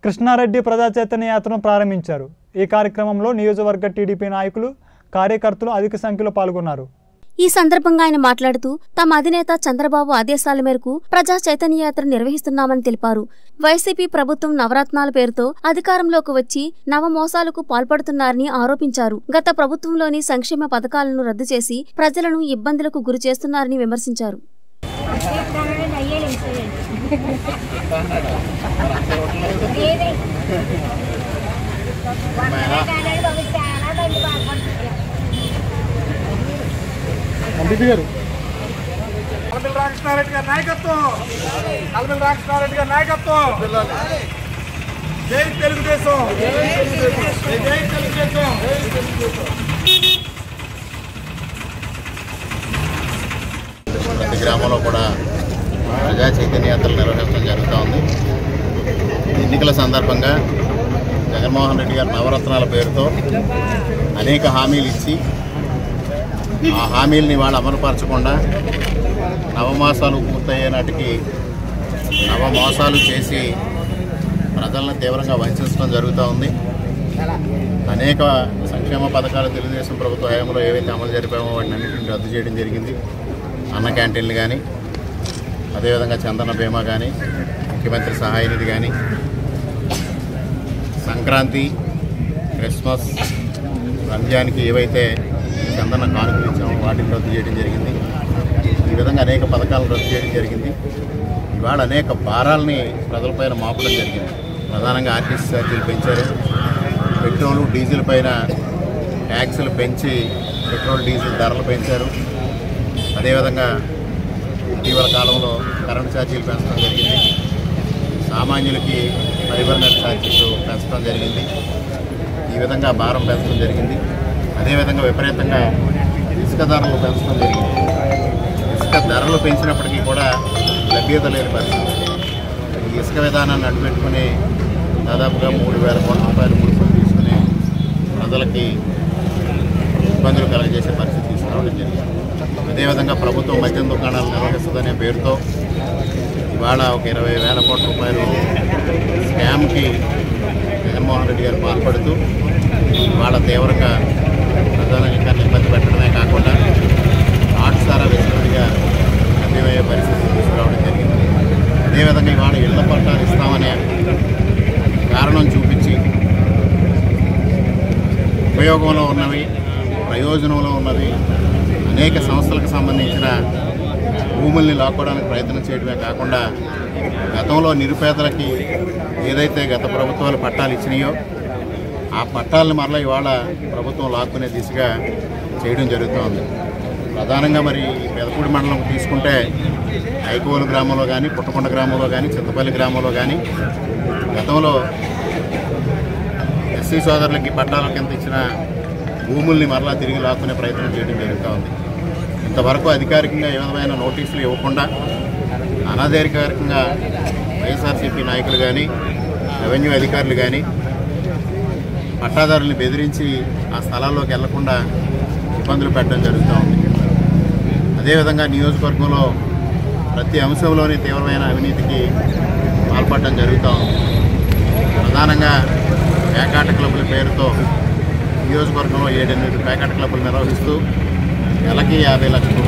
కృష్ణారెడ్డి ప్రజా చైతన్య యాత్రను ప్రారంభించారు ఈ కార్యక్రమంలో నియోజకవర్గ టీడీపీ నాయకులు కార్యకర్తలు అధిక సంఖ్యలో పాల్గొన్నారు ఈ సందర్భంగా ఆయన మాట్లాడుతూ తమ అధినేత చంద్రబాబు ఆదేశాల మేరకు ప్రజా చైతన్య యాత్ర నిర్వహిస్తున్నామని తెలిపారు వైసీపీ ప్రభుత్వం నవరత్నాల పేరుతో అధికారంలోకి వచ్చి నవ మోసాలకు పాల్పడుతున్నారని ఆరోపించారు గత ప్రభుత్వంలోని సంక్షేమ పథకాలను రద్దు చేసి ప్రజలను ఇబ్బందులకు గురి చేస్తున్నారని విమర్శించారు అలబిల్ రామకృష్ణారెడ్డి గారి నాయకత్వం అలబిల్ రామకృష్ణారెడ్డి గారి నాయకత్వం జై తెలుగుదేశం జై తెలుగుదేశం ప్రతి గ్రామంలో కూడా ప్రజా చైతన్య యాత్రలు నిర్వహించడం జరుగుతూ ఉంది ఎన్నికల సందర్భంగా జగన్మోహన్ రెడ్డి గారు నవరత్నాల పేరుతో అనేక హామీలు ఇచ్చి ఆ హామీలని వాళ్ళు అమలుపరచకుండా నవమాసాలు పూర్తయ్యే నాటికి నవమోసాలు చేసి ప్రజలను తీవ్రంగా వంచడం జరుగుతూ ఉంది అనేక సంక్షేమ పథకాలు తెలుగుదేశం ప్రభుత్వ హయాంలో ఏవైతే అమలు జరిపామో వాటిని అన్నింటిని రద్దు చేయడం జరిగింది అన్న క్యాంటీన్లు కానీ అదేవిధంగా చందన బీమా కానీ ముఖ్యమంత్రి సహాయ నిధి కానీ సంక్రాంతి క్రిస్మస్ రంజాన్కి ఏవైతే చందన కానుకలు ఇచ్చామో వాటిని రద్దు చేయడం జరిగింది ఈ విధంగా అనేక పథకాలను రద్దు చేయడం జరిగింది ఇవాళ అనేక భారాలని ప్రజలపైన మాపడం జరిగింది ప్రధానంగా ఆర్టీసీ ఛార్జీలు పెంచారు పెట్రోల్ డీజిల్ పైన ట్యాక్సులు పెంచి పెట్రోల్ డీజిల్ ధరలు పెంచారు అదేవిధంగా ఇటీవల కాలంలో కరెంట్ ఛార్జీలు పెంచడం జరిగింది సామాన్యులకి ఫైబర్ నెట్ ఛార్జీలు పెంచడం జరిగింది ఈ విధంగా భారం పెంచడం జరిగింది అదేవిధంగా విపరీతంగా ఇసుక ధరలు పెంచడం జరిగింది ఇసుక ధరలు పెంచినప్పటికీ కూడా లభ్యత లేని పరిస్థితి ఈ ఇసుక విధానాన్ని అడ్డుపెట్టుకుని దాదాపుగా మూడు వేల కోట్ల రూపాయలు ముడుపులు తీసుకుని ప్రజలకి ఇబ్బందులు కలగజేసే పరిస్థితి తీసుకురావడం జరిగింది అదేవిధంగా ప్రభుత్వం మద్యం దుకాణాలు నిర్వహిస్తుందనే పేరుతో ఇవాళ ఒక ఇరవై వేల కోట్ల రూపాయలు స్కామ్కి జగన్మోహన్ రెడ్డి గారు పాల్పడుతూ ఇవాళ తీవ్రంగా ప్రధానికాన్ని ఇబ్బంది పెట్టడమే కాకుండా ఆటసారా విస్తృతిగా లభ్యమయ్యే పరిస్థితి తీసుకురావడం జరిగింది అదేవిధంగా ఇవాళ ఇళ్ల పట్టాలు ఇస్తామనే కారణం చూపించి ఉపయోగంలో ఉన్నవి ప్రయోజనంలో ఉన్నవి అనేక సంస్థలకు సంబంధించిన భూముల్ని లాక్కోవడానికి ప్రయత్నం చేయడమే కాకుండా గతంలో నిరుపేదలకి ఏదైతే గత ప్రభుత్వాలు పట్టాలు ఇచ్చినాయో ఆ పట్టాలను మరలా ఇవాళ ప్రభుత్వం లాక్కునే దిశగా చేయడం జరుగుతోంది ప్రధానంగా మరి ఈ పెదపూడి మండలం తీసుకుంటే ఐకోలు గ్రామంలో కానీ పుట్టకొండ గ్రామంలో కానీ చింతపల్లి గ్రామంలో కానీ గతంలో ఎస్సీ సోదరులకి పట్టాల కింద ఇచ్చిన భూముల్ని మరలా తిరిగి లాక్కునే ప్రయత్నం చేయడం జరుగుతూ ఉంది ఇంతవరకు అధికారికంగా ఏ విధమైన నోటీసులు ఇవ్వకుండా అనధికారికంగా వైఎస్ఆర్సీపీ నాయకులు కానీ రెవెన్యూ అధికారులు కానీ పట్టాదారుల్ని బెదిరించి ఆ స్థలాల్లోకి వెళ్లకుండా ఇబ్బందులు పెట్టడం జరుగుతూ ఉంది అదేవిధంగా నియోజకవర్గంలో ప్రతి అంశంలోని తీవ్రమైన అవినీతికి పాల్పడడం జరుగుతూ ఉంది ప్రధానంగా పేకాట క్లబ్ల పేరుతో నియోజకవర్గంలో ఏడెనిమిది పేకాట క్లబ్లు నిర్వహిస్తూ నెలకి యాభై లక్షల